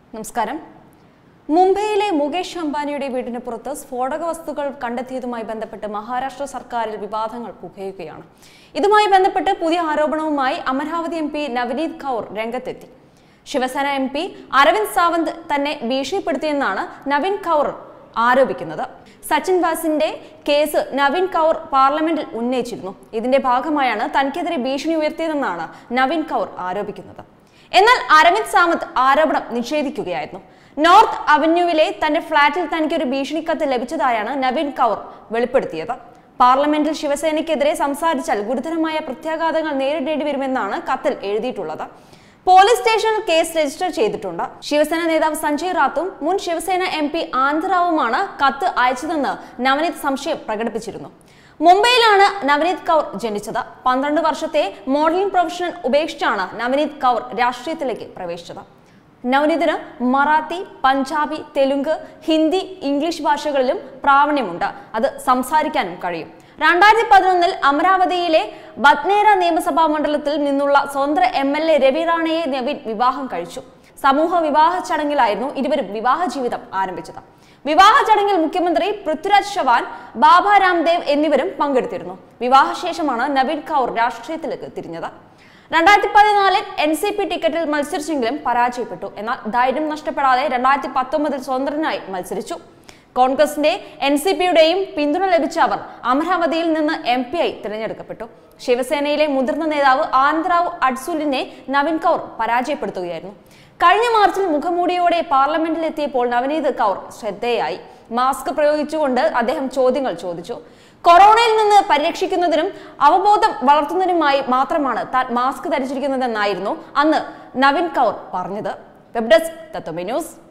നമസ്കാരം മുംബൈയിലെ മുകേഷ് അംബാനിയുടെ വീടിന് പുറത്ത് സ്ഫോടക വസ്തുക്കൾ കണ്ടെത്തിയതുമായി ബന്ധപ്പെട്ട് മഹാരാഷ്ട്ര സർക്കാരിൽ വിവാദങ്ങൾ പുകയുകയാണ് ഇതുമായി ബന്ധപ്പെട്ട് പുതിയ ആരോപണവുമായി അമരാവതി എം പി നവനീത് കൗർ രംഗത്തെത്തി ശിവസേന എം പി അരവിന്ദ് സാവന്ത് തന്നെ ഭീഷണിപ്പെടുത്തിയെന്നാണ് നവീൻ കൗർ ആരോപിക്കുന്നത് സച്ചിൻ വാസിന്റെ കേസ് നവീൻ കൗർ പാർലമെന്റിൽ ഉന്നയിച്ചിരുന്നു ഇതിന്റെ ഭാഗമായാണ് തനിക്കെതിരെ ഭീഷണി ഉയർത്തിയതെന്നാണ് നവീൻ കൗർ ആരോപിക്കുന്നത് എന്നാൽ അരവിന്ദ് സാമന്ത് ആരോപണം നിഷേധിക്കുകയായിരുന്നു നോർത്ത് അവന്യൂവിലെ തന്റെ ഫ്ളാറ്റിൽ തനിക്ക് ഒരു ഭീഷണിക്കത്ത് ലഭിച്ചതായാണ് നവീൻ കൗർ വെളിപ്പെടുത്തിയത് പാർലമെന്റിൽ ശിവസേനയ്ക്കെതിരെ സംസാരിച്ചാൽ ഗുരുതരമായ പ്രത്യാഘാതങ്ങൾ നേരിടേണ്ടി വരുമെന്നാണ് കത്തിൽ എഴുതിയിട്ടുള്ളത് പോലീസ് സ്റ്റേഷനിൽ കേസ് രജിസ്റ്റർ ചെയ്തിട്ടുണ്ട് ശിവസേന നേതാവ് സഞ്ജയ് റാത്തും മുൻ ശിവസേന എം പി ആനന്ദറാവുമാണ് കത്ത് അയച്ചതെന്ന് നവനീത് സംശയം പ്രകടിപ്പിച്ചിരുന്നു മുംബൈയിലാണ് നവനീത് കൗർ ജനിച്ചത് പന്ത്രണ്ട് വർഷത്തെ മോഡലിംഗ് പ്രൊഫഷൻ ഉപേക്ഷിച്ചാണ് നവനീത് കൗർ രാഷ്ട്രീയത്തിലേക്ക് പ്രവേശിച്ചത് നവനീതിന് മറാത്തി പഞ്ചാബി തെലുങ്ക് ഹിന്ദി ഇംഗ്ലീഷ് ഭാഷകളിലും പ്രാവീണ്യമുണ്ട് അത് സംസാരിക്കാനും കഴിയും രണ്ടായിരത്തി പതിനൊന്നിൽ അമരാവതിയിലെ ബത്നേര നിയമസഭാ മണ്ഡലത്തിൽ നിന്നുള്ള സ്വതന്ത്ര എം എൽ എ രവി റാണയെ നവീൻ വിവാഹം കഴിച്ചു സമൂഹ വിവാഹ ചടങ്ങിലായിരുന്നു ഇരുവരും വിവാഹ ജീവിതം ആരംഭിച്ചത് വിവാഹ ചടങ്ങിൽ മുഖ്യമന്ത്രി പൃഥ്വിരാജ് ചവാൻ ബാബ രാംദേവ് എന്നിവരും പങ്കെടുത്തിരുന്നു വിവാഹശേഷമാണ് നവീൻ കൗർ രാഷ്ട്രീയത്തിലേക്ക് തിരിഞ്ഞത് രണ്ടായിരത്തി പതിനാലിൽ എൻ സി പി ടിക്കറ്റിൽ മത്സരിച്ചെങ്കിലും പരാജയപ്പെട്ടു എന്നാൽ ധൈര്യം നഷ്ടപ്പെടാതെ രണ്ടായിരത്തി പത്തൊമ്പതിൽ സ്വതന്ത്രനായി മത്സരിച്ചു കോൺഗ്രസിന്റെ എൻ സി പിയുടെയും പിന്തുണ ലഭിച്ച അവർ അമരാവതിയിൽ നിന്ന് എം പി ആയി തിരഞ്ഞെടുക്കപ്പെട്ടു ശിവസേനയിലെ മുതിർന്ന നേതാവ് ആനന്ദറാവു അഡ്സുലിനെ നവീൻ കൗർ പരാജയപ്പെടുത്തുകയായിരുന്നു കഴിഞ്ഞ മാർച്ചിൽ മുഖമൂടിയോടെ പാർലമെന്റിലെത്തിയപ്പോൾ നവനീത് കൗർ ശ്രദ്ധേയായി മാസ്ക് പ്രയോഗിച്ചുകൊണ്ട് അദ്ദേഹം ചോദ്യങ്ങൾ ചോദിച്ചു കൊറോണയിൽ നിന്ന് പരിരക്ഷിക്കുന്നതിനും അവബോധം വളർത്തുന്നതിനുമായി മാത്രമാണ് താൻ മാസ്ക് ധരിച്ചിരിക്കുന്നതെന്നായിരുന്നു അന്ന് നവീൻ കൗർ പറഞ്ഞത് വെബ് ഡെസ്ക് തത്വമി ന്യൂസ്